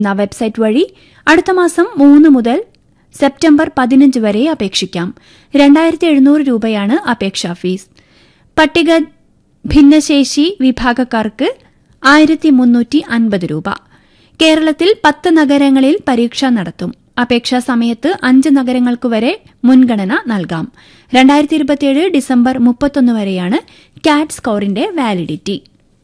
എന്ന വെബ്സൈറ്റ് വഴി അടുത്ത മാസം മൂന്ന് മുതൽ സെപ്റ്റംബർ പതിനഞ്ച് വരെ അപേക്ഷിക്കാം രണ്ടായിരത്തി എഴുന്നൂറ് രൂപയാണ് അപേക്ഷാ ഫീസ് പട്ടിക ഭിന്നശേഷി വിഭാഗക്കാർക്ക് ആയിരത്തി മുന്നൂറ്റി അൻപത് രൂപ കേരളത്തിൽ പത്ത് നഗരങ്ങളിൽ പരീക്ഷ നടത്തും അപേക്ഷാ സമയത്ത് അഞ്ച് നഗരങ്ങൾക്ക് വരെ മുൻഗണന നൽകാം രണ്ടായിരത്തി ഇരുപത്തിയേഴ് ഡിസംബർ മുപ്പത്തൊന്ന് വരെയാണ് കാറ്റ് സ്കോറിന്റെ വാലിഡിറ്റി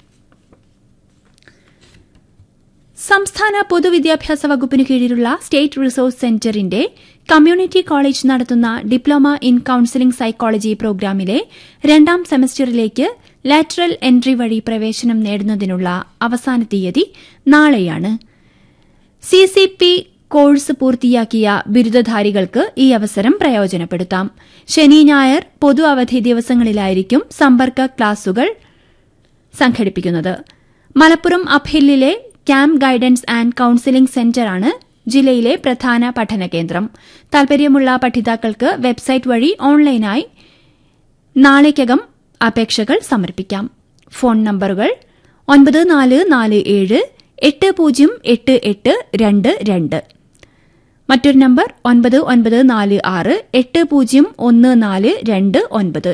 സംസ്ഥാന പൊതുവിദ്യാഭ്യാസ വകുപ്പിന് കീഴിലുള്ള സ്റ്റേറ്റ് റിസോഴ്സ് സെന്ററിന്റെ കമ്മ്യൂണിറ്റി കോളേജ് നടത്തുന്ന ഡിപ്ലോമ ഇൻ കൌൺസിലിംഗ് സൈക്കോളജി പ്രോഗ്രാമിലെ രണ്ടാം സെമസ്റ്ററിലേക്ക് ലാറ്ററൽ എൻട്രി വഴി പ്രവേശനം നേടുന്നതിനുള്ള അവസാന തീയതി നാളെയാണ് സി സി പി കോഴ്സ് പൂർത്തിയാക്കിയ ബിരുദധാരികൾക്ക് ഈ അവസരം പ്രയോജനപ്പെടുത്താം ശനി ഞായർ പൊതു അവധി ദിവസങ്ങളിലായിരിക്കും സമ്പർക്ക ക്ലാസുകൾ സംഘടിപ്പിക്കുന്നത് മലപ്പുറം അപ്ഹില്ലിലെ ക്യാമ്പ് ഗൈഡൻസ് ആൻഡ് കൌൺസിലിംഗ് സെന്ററാണ് ജില്ലയിലെ പ്രധാന പഠന കേന്ദ്രം താൽപര്യമുള്ള പഠിതാക്കൾക്ക് വെബ്സൈറ്റ് വഴി ഓൺലൈനായി നാളേക്കകം അപേക്ഷകൾ സമർപ്പിക്കാം ഫോൺ നമ്പറുകൾ ഒൻപത് നാല് നാല് ഏഴ് എട്ട് പൂജ്യം എട്ട് എട്ട് രണ്ട് രണ്ട് മറ്റൊരു നമ്പർ ഒൻപത് ഒൻപത് നാല് ആറ് എട്ട് പൂജ്യം ഒന്ന് നാല് രണ്ട് ഒൻപത്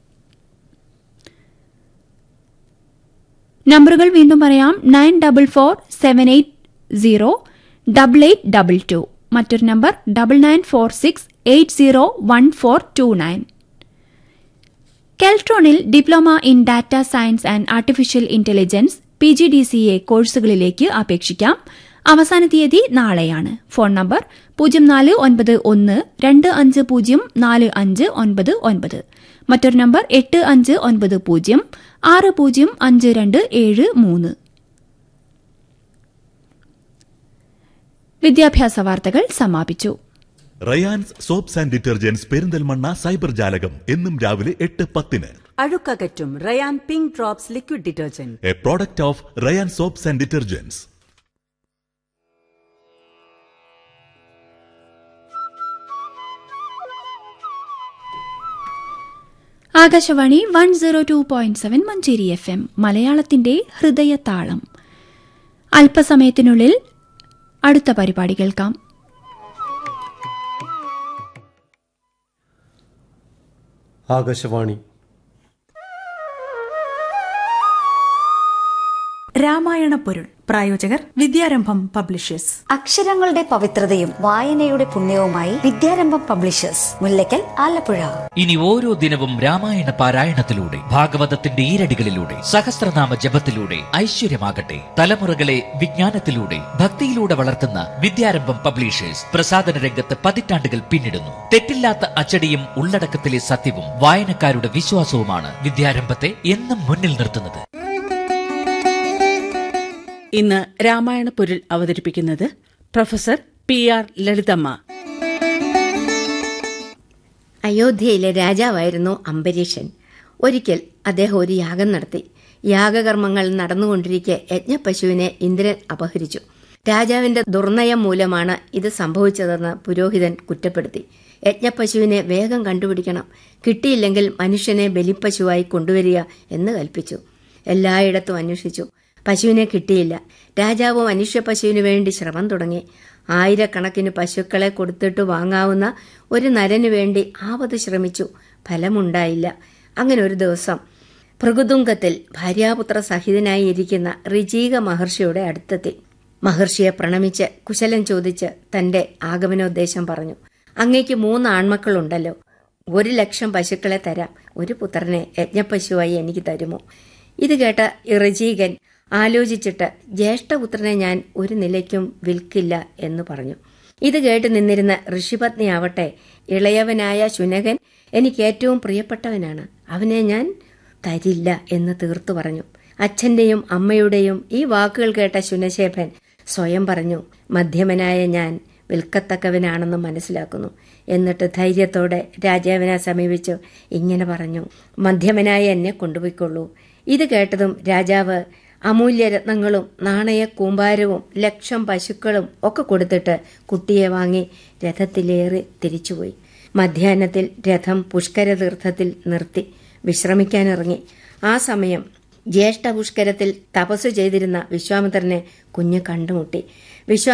നമ്പറുകൾ വീണ്ടും പറയാം nine double four seven eight zero double eight double two മറ്റൊരു number double nine four six eight zero one four two nine കെൽട്രോണിൽ diploma in data science and artificial intelligence P G D C A കോഴ്സുകളിലേക്ക് അപേക്ഷിക്കാം അവസാന തീയതി നാളെയാണ് phone number പൂജ്യം നാല് ഒൻപത് ഒന്ന് രണ്ട് അഞ്ച് പൂജ്യം നാല് അഞ്ച് ഒൻപത് ഒൻപത് മറ്റൊരു നമ്പർ എട്ട് അഞ്ച് ഒൻപത് പൂജ്യം ആറ് പൂജ്യം അഞ്ച് രണ്ട് ഏഴ് മൂന്ന് വിദ്യാഭ്യാസ വാർത്തകൾ സമാപിച്ചു Rayans soaps and detergents Perinthalmanna cyber ജാലകം എന്നും രാവിലെ എട്ട് പത്തിന് അഴുക്കകറ്റും Rayan pink drops liquid detergent a product of Rayan soaps and detergents Akashvani one zero two point seven Manjeri F M മലയാളത്തിന്റെ ഹൃദയതാളം അല്പസമയത്തിനുള്ളിൽ അടുത്ത പരിപാടി കേൾക്കാം ആകാശവാണി രാമായണ പൊരുൾ പ്രായോജകർ വിദ്യാരംഭം പബ്ലിഷേഴ്സ് അക്ഷരങ്ങളുടെ പവിത്രതയും വായനയുടെ പുണ്യവുമായി വിദ്യാരംഭം പബ്ലിഷേഴ്സ് മുല്ലയ്ക്കൽ ആലപ്പുഴ ഇനി ഓരോ ദിനവും രാമായണ പാരായണത്തിലൂടെ ഭാഗവതത്തിന്റെ ഈരടികളിലൂടെ സഹസ്രനാമ ജപത്തിലൂടെ ഐശ്വര്യമാകട്ടെ തലമുറകളെ വിജ്ഞാനത്തിലൂടെ ഭക്തിയിലൂടെ വളർത്തുന്ന വിദ്യാരംഭം പബ്ലിഷേഴ്സ് പ്രസാദന രംഗത്ത് പതിറ്റാണ്ടുകൾ പിന്നിടുന്നു തെറ്റില്ലാത്ത അച്ചടിയും ഉള്ളടക്കത്തിലെ സത്യവും വായനക്കാരുടെ വിശ്വാസവുമാണ് വിദ്യാരംഭത്തെ എന്നും മുന്നിൽ നിർത്തുന്നത് ഇന്ന് രാമായണ പൊരുൾ അവതരിപ്പിക്കുന്നത് പ്രൊഫസർ പി ആർ ലളിതമ്മ അയോധ്യയിലെ രാജാവായിരുന്നു അംബരീഷൻ ഒരിക്കൽ അദ്ദേഹം ഒരു യാഗം നടത്തി യാഗകർമ്മങ്ങൾ നടന്നുകൊണ്ടിരിക്കെ യജ്ഞപശുവിനെ ഇന്ദ്രൻ അപഹരിച്ചു രാജാവിന്റെ ദുർനയം മൂലമാണ് ഇത് സംഭവിച്ചതെന്ന് പുരോഹിതൻ കുറ്റപ്പെടുത്തി യജ്ഞപശുവിനെ വേഗം കണ്ടുപിടിക്കണം കിട്ടിയില്ലെങ്കിൽ മനുഷ്യനെ ബലിപ്പശുവായി കൊണ്ടുവരിക എന്ന് കൽപ്പിച്ചു എല്ലായിടത്തും അന്വേഷിച്ചു പശുവിനെ കിട്ടിയില്ല രാജാവ് മനുഷ്യ പശുവിനു വേണ്ടി ശ്രമം തുടങ്ങി ആയിരക്കണക്കിന് പശുക്കളെ കൊടുത്തിട്ട് വാങ്ങാവുന്ന ഒരു നരനു വേണ്ടി ആവത് ശ്രമിച്ചു ഫലമുണ്ടായില്ല അങ്ങനെ ഒരു ദിവസം ഭൃഗുതുങ്കത്തിൽ ഭാര്യാപുത്ര സഹിതനായി ഇരിക്കുന്ന ഋചീക മഹർഷിയുടെ അടുത്തെത്തി മഹർഷിയെ പ്രണമിച്ച് കുശലം ചോദിച്ച് തന്റെ ആഗമനോദ്ദേശം പറഞ്ഞു അങ്ങേക്ക് മൂന്ന് ആൺമക്കളുണ്ടല്ലോ ഒരു ലക്ഷം പശുക്കളെ തരാം ഒരു പുത്രനെ യജ്ഞപശുവായി എനിക്ക് തരുമോ ഇത് കേട്ട ഋചീകൻ ആലോചിച്ചിട്ട് ജ്യേഷ്ഠപുത്രനെ ഞാൻ ഒരു നിലയ്ക്കും വിൽക്കില്ല എന്ന് പറഞ്ഞു ഇത് കേട്ട് നിന്നിരുന്ന ഋഷിപത്നിയാവട്ടെ ഇളയവനായ ശുനകൻ എനിക്ക് ഏറ്റവും പ്രിയപ്പെട്ടവനാണ് അവനെ ഞാൻ തരില്ല എന്ന് തീർത്തു പറഞ്ഞു അച്ഛന്റെയും അമ്മയുടെയും ഈ വാക്കുകൾ കേട്ട ശുനശേഖൻ സ്വയം പറഞ്ഞു മധ്യമനായ ഞാൻ വിൽക്കത്തക്കവനാണെന്ന് മനസ്സിലാക്കുന്നു എന്നിട്ട് ധൈര്യത്തോടെ രാജാവിനെ സമീപിച്ചു ഇങ്ങനെ പറഞ്ഞു മധ്യമനായ എന്നെ കൊണ്ടുപോയിക്കൊള്ളൂ ഇത് കേട്ടതും രാജാവ് അമൂല്യരത്നങ്ങളും നാണയ കൂമ്പാരവും ലക്ഷം പശുക്കളും ഒക്കെ കൊടുത്തിട്ട് കുട്ടിയെ വാങ്ങി രഥത്തിലേറി തിരിച്ചുപോയി മധ്യാഹ്നത്തിൽ രഥം പുഷ്കരതീർത്ഥത്തിൽ നിർത്തി വിശ്രമിക്കാനിറങ്ങി ആ സമയം ജ്യേഷ്ഠ പുഷ്കരത്തിൽ തപസ് ചെയ്തിരുന്ന വിശ്വാമിത്രനെ കുഞ്ഞ് കണ്ടുമുട്ടി വിശ്വാ